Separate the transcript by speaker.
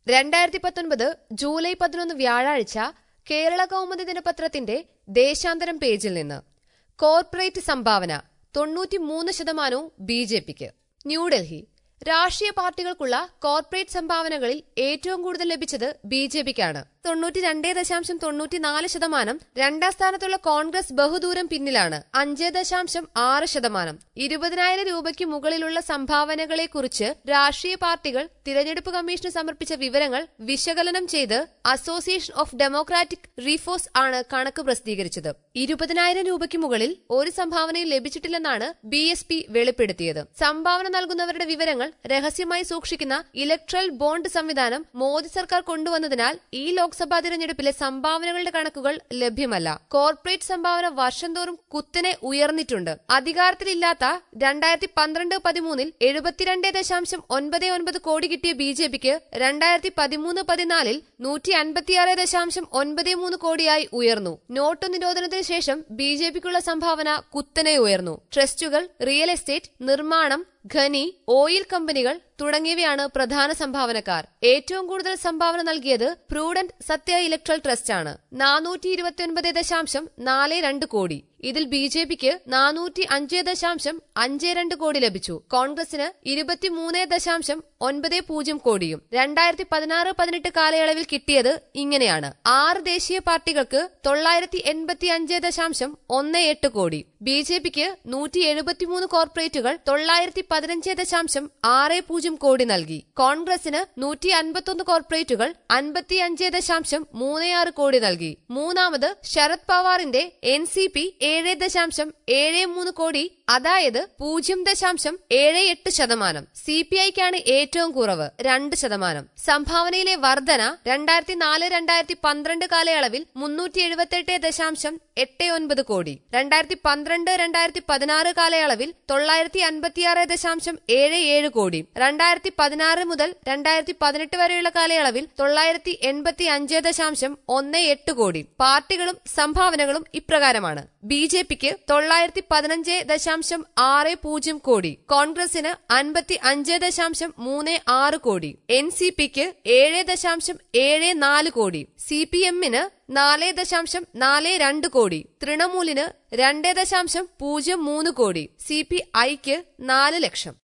Speaker 1: രണ്ടായിരത്തി പത്തൊൻപത് ജൂലൈ പതിനൊന്ന് വ്യാഴാഴ്ച കേരള കൗമുദി ദിനപത്രത്തിന്റെ ദേശാന്തരം പേജിൽ നിന്ന് കോർപ്പറേറ്റ് സംഭാവന തൊണ്ണൂറ്റിമൂന്ന് ശതമാനവും ബി ജെ പിക്ക് ന്യൂഡൽഹി രാഷ്ട്രീയ പാർട്ടികൾക്കുള്ള കോർപ്പറേറ്റ് സംഭാവനകളിൽ ഏറ്റവും കൂടുതൽ ലഭിച്ചത് ബി ജെ പിക്കാണ് തൊണ്ണൂറ്റി രണ്ടേ ദശാംശം തൊണ്ണൂറ്റിനാല് ശതമാനം രണ്ടാം സ്ഥാനത്തുള്ള കോൺഗ്രസ് ബഹുദൂരം പിന്നിലാണ് അഞ്ച് ദശാംശം ആറ് ശതമാനം ഇരുപതിനായിരം രൂപയ്ക്ക് മുകളിലുള്ള സംഭാവനകളെക്കുറിച്ച് രാഷ്ട്രീയ പാർട്ടികൾ തിരഞ്ഞെടുപ്പ് കമ്മീഷന് സമർപ്പിച്ച വിവരങ്ങൾ വിശകലനം ചെയ്ത് അസോസിയേഷൻ ഓഫ് ഡെമോക്രാറ്റിക് റീഫോഴ്സ് ആണ് കണക്ക് പ്രസിദ്ധീകരിച്ചത് ഇരുപതിനായിരം രൂപയ്ക്ക് മുകളിൽ ഒരു സംഭാവനയും ലഭിച്ചിട്ടില്ലെന്നാണ് ബി എസ് പി വെളിപ്പെടുത്തിയത് സംഭാവന നൽകുന്നവരുടെ വിവരങ്ങൾ രഹസ്യമായി സൂക്ഷിക്കുന്ന ഇലക്ട്രൽ ബോണ്ട് സംവിധാനം മോദി സർക്കാർ കൊണ്ടുവന്നതിനാൽ ഈ ലോക്സഭാ തിരഞ്ഞെടുപ്പിലെ സംഭാവനകളുടെ കണക്കുകൾ ലഭ്യമല്ല കോർപ്പറേറ്റ് സംഭാവന വർഷം തോറും കുത്തനെ ഉയർന്നിട്ടുണ്ട് അധികാരത്തിലില്ലാത്ത രണ്ടായിരത്തി പന്ത്രണ്ട് പതിമൂന്നിൽ എഴുപത്തിരണ്ട് ദശാംശം ഒൻപത് ഒൻപത് കോടി കിട്ടിയ ബി ജെ പിക്ക് രണ്ടായിരത്തി പതിമൂന്ന് പതിനാലിൽ നൂറ്റി അൻപത്തിയാറ് ദശാംശം ഒൻപത് മൂന്ന് കോടിയായി ഉയർന്നു നോട്ട് നിരോധനത്തിന് ശേഷം ബി ജെ പിക്കുള്ള സംഭാവന കുത്തനെ ഉയർന്നു ട്രസ്റ്റുകൾ റിയൽ എസ്റ്റേറ്റ് നിർമ്മാണം ഖനി ഓയിൽ കമ്പനികൾ തുടങ്ങിയവയാണ് പ്രധാന സംഭാവനക്കാർ ഏറ്റവും കൂടുതൽ സംഭാവന നൽകിയത് പ്രൂഡന്റ് സത്യ ഇലക്ട്രൽ ട്രസ്റ്റ് ആണ് നാനൂറ്റി ഇരുപത്തിയൊൻപത് ദശാംശം നാല് രണ്ട് കോടി ഇതിൽ ബി ജെ പിക്ക് നാനൂറ്റി അഞ്ച് ദശാംശം അഞ്ച് രണ്ട് കോടി ലഭിച്ചു കോൺഗ്രസിന് ഇരുപത്തിമൂന്ന് ദശാംശം ഒൻപത് പൂജ്യം കോടിയും രണ്ടായിരത്തി പതിനാറ് പതിനെട്ട് കാലയളവിൽ കിട്ടിയത് ഇങ്ങനെയാണ് ആറ് ദേശീയ പാർട്ടികൾക്ക് തൊള്ളായിരത്തി എൺപത്തി അഞ്ച് ദശാംശം ഒന്ന് എട്ട് കോടി ബി ജെ പിക്ക് നൂറ്റി എഴുപത്തിമൂന്ന് കോർപ്പറേറ്റുകൾ തൊള്ളായിരത്തി പതിനഞ്ച് ദശാംശം ആറ് പൂജ്യം കോടി നൽകി കോൺഗ്രസിന് നൂറ്റി അൻപത്തൊന്ന് കോർപ്പറേറ്റുകൾ അൻപത്തിയഞ്ച് ദശാംശം മൂന്ന് ആറ് കോടി നൽകി മൂന്നാമത് ശരത് പവാറിന്റെ എൻ സി പി ഏഴ് ദശാംശം ഏഴ് മൂന്ന് കോടി അതായത് പൂജ്യം ദശാംശം ഏഴ് എട്ട് ശതമാനം സി പി ഐക്കാണ് ഏറ്റവും കുറവ് രണ്ട് ശതമാനം സംഭാവനയിലെ വർധന രണ്ടായിരത്തി നാല് രണ്ടായിരത്തി പന്ത്രണ്ട് കാലയളവിൽ മുന്നൂറ്റി എഴുപത്തെട്ട് ദശാംശം എട്ട് ഒൻപത് കോടി രണ്ടായിരത്തി പന്ത്രണ്ട് രണ്ടായിരത്തി പതിനാറ് കാലയളവിൽ തൊള്ളായിരത്തി അൻപത്തിയാറ് ദശാംശം ഏഴ് ഏഴ് കോടി രണ്ടായിരത്തി പതിനാറ് മുതൽ രണ്ടായിരത്തി പതിനെട്ട് വരെയുള്ള കാലയളവിൽ തൊള്ളായിരത്തി എൺപത്തി അഞ്ച് ദശാംശം ഒന്ന് എട്ട് കോടി പാർട്ടികളും സംഭാവനകളും ഇപ്രകാരമാണ് ബി ജെ പിക്ക് തൊള്ളായിരത്തി പതിനഞ്ച് ദശാംശം ആറ് പൂജ്യം കോടി കോൺഗ്രസിന് അൻപത്തി അഞ്ച് ദശാംശം മൂന്ന് ആറ് കോടി എൻ സി പിക്ക് ഏഴ് ദശാംശം ഏഴ് നാല് കോടി സി പി എമ്മിന് നാല് ദശാംശം നാല് രണ്ട് കോടി തൃണമൂലിന് രണ്ട് ദശാംശം പൂജ്യം മൂന്ന് കോടി സി പി ഐക്ക് നാല് ലക്ഷം